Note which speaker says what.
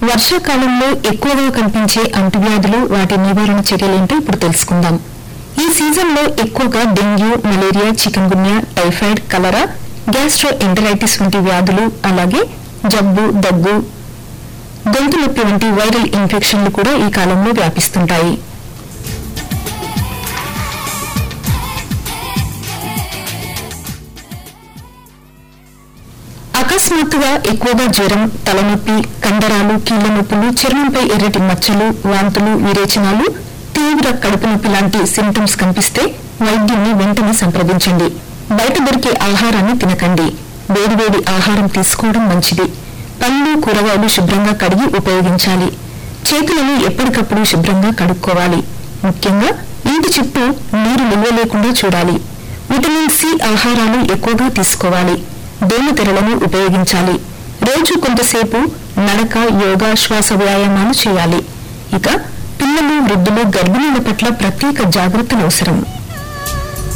Speaker 1: వర్షాకాలంలో ఎక్కువగా కనిపించే అంటువ్యాధులు వాటి నివారణ చర్యలేంటో ఇప్పుడు తెలుసుకుందాం ఈ సీజన్లో ఎక్కువగా dengue malaria chikungunya typhoid cholera gastroenteritis వంటి వ్యాధులు అలాగే జబ్బు దగ్గు గొంతు నొప్పి వంటి వైరల్ ఇన్ఫెక్షన్లు కూడా ఈ కాలంలో వ్యాపిస్తుంటాయి అకస్మాత్తుగా ఎక్కువగా జ్వరం తలనొప్పి కండరాలు కీళ్ల నొప్పులు చర్మంపై ఎర్రటి మచ్చలు వాంతులు విరేచనాలు తీవ్ర కడుపు నొప్పి లాంటి సింటమ్స్ కనిపిస్తే వైద్యుని వెంటనే సంప్రదించండి బయట దొరికే ఆహారాన్ని తినకండి వేడివేడి ఆహారం తీసుకోవడం మంచిది పళ్ళు కూరగాయలు శుభ్రంగా కడిగి ఉపయోగించాలి చేతులను ఎప్పటికప్పుడు శుభ్రంగా కడుక్కోవాలి ముఖ్యంగా ఇంటి చుట్టూ నీరు నిల్వ లేకుండా చూడాలి విటమిన్ సి ఆహారాలు ఎక్కువగా తీసుకోవాలి దోమతెరలను ఉపయోగించాలి రోజు కొంతసేపు నడక యోగా శ్వాస వ్యాయామాలు చేయాలి ఇక పిల్లలు వృద్ధులు గర్భిణీల పట్ల ప్రత్యేక జాగ్రత్తలు అవసరం